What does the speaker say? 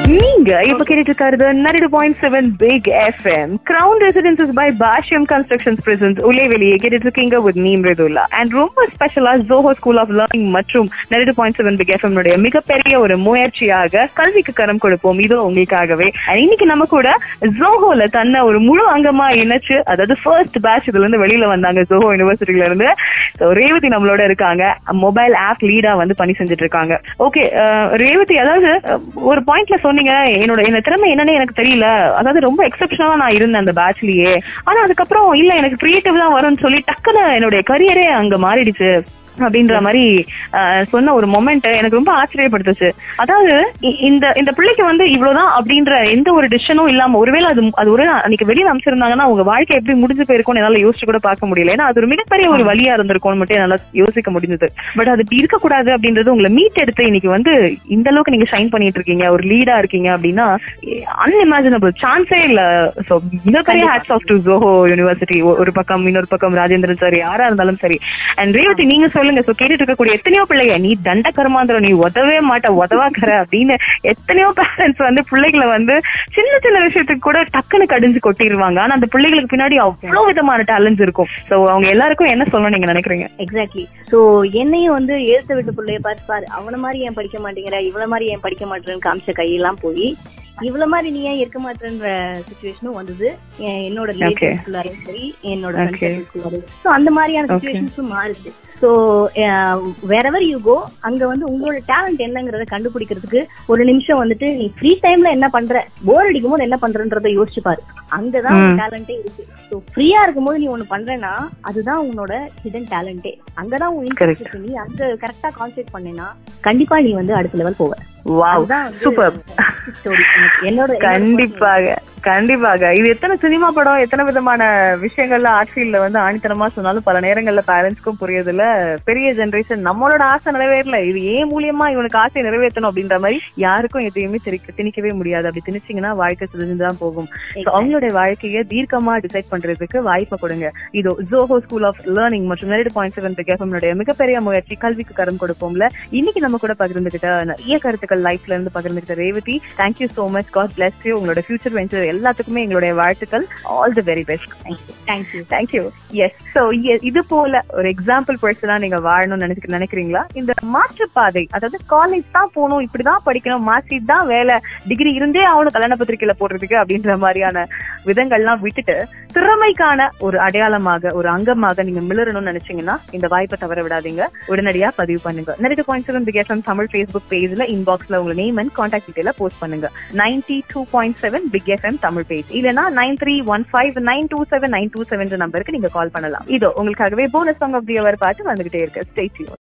நீங்க இப்ப கேட்டுட்டு இருக்கிறது நரிடு point seven big FM crown residences by Bhashyam constructions presents உள்ளே வெளியே கேட்டுட்டு இருக்கீங்க வித் நீ மிருதுல்லா அண்ட் ரொம்ப ஸ்பெஷலா ஜோஹோ ஸ்கூல் ஆஃப் லேர்னிங் மற்றும் நரிடு பாயிண்ட் செவன் பிக் எஃப்எம் மிகப்பெரிய ஒரு முயற்சியாக கல்விக்கு கரம் கொடுப்போம் இது உங்களுக்காகவே And இன்னைக்கு நம்ம கூட ஜோஹோல தன்னை ஒரு முழு அங்கமா இணைச்சு அதாவது ஃபர்ஸ்ட் பேட்ச் இதுல இருந்து வெளியில வந்தாங்க ஜோஹோ யூனிவர்சிட்டில இருந்து So, ரேவதி நம்மளோட இருக்காங்க மொபைல் ஆப் லீடா வந்து பணி செஞ்சுட்டு இருக்காங்க ஓகே ரேவதி அதாவது அஹ், ஒரு பாயிண்ட்ல சொன்னீங்க என்னோட என்ன திறமை என்னன்னு எனக்கு தெரியல அதாவது ரொம்ப எக்ஸப்ஷனலா நான் இருந்தேன் அந்த பேட்ச்லயே ஆனா அதுக்கப்புறம் இல்ல எனக்கு கிரியேட்டிவ் தான் வரும்னு சொல்லி டக்குன்னு என்னுடைய கரியரே அங்க மாறிடுச்சு அப்படின்ற மாதிரி அஹ், சொன்ன ஒரு மொமெண்ட் எனக்கு ரொம்ப ஆச்சரியப்படுத்துச்சு அதாவது இ- இந்த இந்த பிள்ளைக்கு வந்து இவ்வளவுதான் அப்படின்ற எந்த ஒரு டிசிஷனும் இல்லாம ஒருவேளை அது அது ஒரு அன்னைக்கு வெளியில அமைச்சிருந்தாங்கன்னா அவங்க வாழ்க்கை எப்படி முடிஞ்சு போயிருக்கும்னு என்னால யோசிச்சு கூட பார்க்க முடியல ஏன்னா அது ஒரு மிகப்பெரிய ஒரு வழியா இருந்திருக்கும்னு மட்டும் என்னால யோசிக்க முடிஞ்சது பட் அது இப்படி இருக்கக்கூடாது அப்படின்றது உங்களை மீட் எடுத்து இன்னைக்கு வந்து இந்த அளவுக்கு நீங்க ஷைன் பண்ணிட்டு இருக்கீங்க ஒரு லீடா இருக்கீங்க அப்படின்னா அன்இமேஜினபிள் சான்ஸே இல்ல சோ மிகப்பெரிய hats off to Zoho university ஒரு பக்கம் இன்னொரு பக்கம் ராஜேந்திரன் சரி யாரா இருந்தாலும் சரி அண்ட் ரேவதி நீங்க சொல்லுங்க சோ கேட்டுட்டு இருக்கக்கூடிய எத்தனையோ பிள்ளைங்க நீ தண்ட கர்மாந்திரம் நீ உதவே மாட்ட உதவாக்கற அப்படின்னு எத்தனையோ பேரண்ட்ஸ் வந்து பிள்ளைகளை வந்து சின்ன சின்ன விஷயத்துக்கு கூட டக்குன்னு கடிஞ்சு கொட்டிடுவாங்க ஆனா அந்த பிள்ளைகளுக்கு பின்னாடி அவ்வளவு விதமான டேலண்ட்ஸ் இருக்கும் சோ அவங்க எல்லாருக்கும் என்ன சொல்லணும் நீங்க நினைக்கிறீங்க எக்ஸாக்ட்லி சோ என்னையும் வந்து எழுத்து விட்டு பிள்ளைய பார்த்து பாரு அவன மாதிரி ஏன் படிக்க மாட்டேங்கிற இவ்வளவு மாதிரி ஏன் படிக்க மாட்டேன்னு காமிச்ச கையெல்லாம் போய் இவ்வளவு மாதிரி நீ ஏன் இருக்க மாட்டேன்ற சுச்சுவேஷனும் வந்தது என் என்னோட Okay. ரிலேஷன்ஸ்குள்ளாரையும் சரி என்னோட Okay. சோ அந்த மாதிரியான Okay. சுச்சுவேஷன்ஸும் மாறுது சோ வேறவர் யூ கோ அங்க வந்து உங்களோட டேலண்ட் என்னங்கறத கண்டுபிடிக்கிறதுக்கு ஒரு நிமிஷம் வந்துட்டு நீ ஃப்ரீ டைம்ல என்ன பண்ற போர் அடிக்கும் போது என்ன பண்றன்றத யோசிச்சு பாரு அங்கதான் ம். டேலண்டே இருக்கு சோ ஃப்ரீயா இருக்கும்போது நீ ஒண்ணு பண்றேன்னா அதுதான் உன்னோட ஹிடன் டேலண்டே அங்கதான் உன் interest Correct. இருக்கு. நீ அங்க கரெக்டா கான்சென்ட்ரேட் பண்ணேன்னா கண்டிப்பா நீ வந்து அடுத்த லெவல் போவ வாவ் அதுதான் வந்து சூப்பர் story. எனக்கு என்னோட என்னோட கண்டிப்பாக கண்டிப்பாக இது எத்தனை சினிமா படம் எத்தனை விதமான விஷயங்கள்ல ஆட்சியில வந்து ஆணித்தனமா சொன்னாலும் பல நேரங்கள்ல பேரண்ட்ஸ்க்கும் புரியறதுல பெரிய ஜெனரேஷன் நம்மளோட ஆசை நிறைவேறல இது ஏன் மூலியமா இவனுக்கு ஆசை நிறைவேற்றணும் அப்படின்ற மாதிரி யாருக்கும் எதையுமே திணிக்க திணிக்கவே முடியாது அப்படி திணிச்சீங்கன்னா வாழ்க்கை சிதைஞ்சுதான் போகும் So, அவங்களுடைய வாழ்க்கையை தீர்க்கமா டிசைட் பண்றதுக்கு வாய்ப்பை கொடுங்க இதோ ஜோஹோ ஸ்கூல் ஆஃப் லேர்னிங் மற்றும் நேரடி பாயிண்ட் செவன் கேஃபம்னுடைய மிகப்பெரிய முயற்சி கல்விக்கு கரம் கொடுப்போம்ல இன்னைக்கு நம்ம கூட பகிர்ந்துகிட்ட நிறைய கருத்துக்கள் லைஃப்ல இருந்து பகிர்ந்துகிட்ட Revathi thank you so much god bless you உங்களோட ஃபியூச்சர் வெஞ்சர் எல்லாத்துக்குமே எங்களுடைய வாழ்த்துக்கள் all the very best thank you thank you yes so இது போல ஒரு எக்ஸாம்பிள் பர்சனா நீங்க வாழணும்னு நினைச்சு நினைக்கிறீங்களா இந்த மாற்றுப்பாதை அதாவது காலேஜ் தான் போகணும் இப்படிதான் படிக்கணும் மார்க்ஷீட் தான் வேலை டிகிரி இருந்தே ஆகணும் கல்யாண பத்திரிக்கையில போடுறதுக்கு அப்படின்ற மாதிரியான விதங்கள்லாம் விட்டுட்டு திறமைக்கான ஒரு அடையாளமாக ஒரு அங்கமாக நீங்க மிளறணும்னு நினைச்சீங்கன்னா இந்த வாய்ப்பை தவற விடாதீங்க உடனடியா பதிவு பண்ணுங்க நிறைய point seven big FM Tamil Facebook பேஜ்ல இன்பாக்ஸ்ல உங்க name and contact detail post பண்ணுங்க ninety two point seven big FM Tamil page இல்லனா nine three one five nine two seven nine two seven நம்பருக்கு நீங்க கால் பண்ணலாம் இதோ உங்களுக்காகவே bonus song of the hour பாட்டு வந்துகிட்டே இருக்கு ஸ்டேட்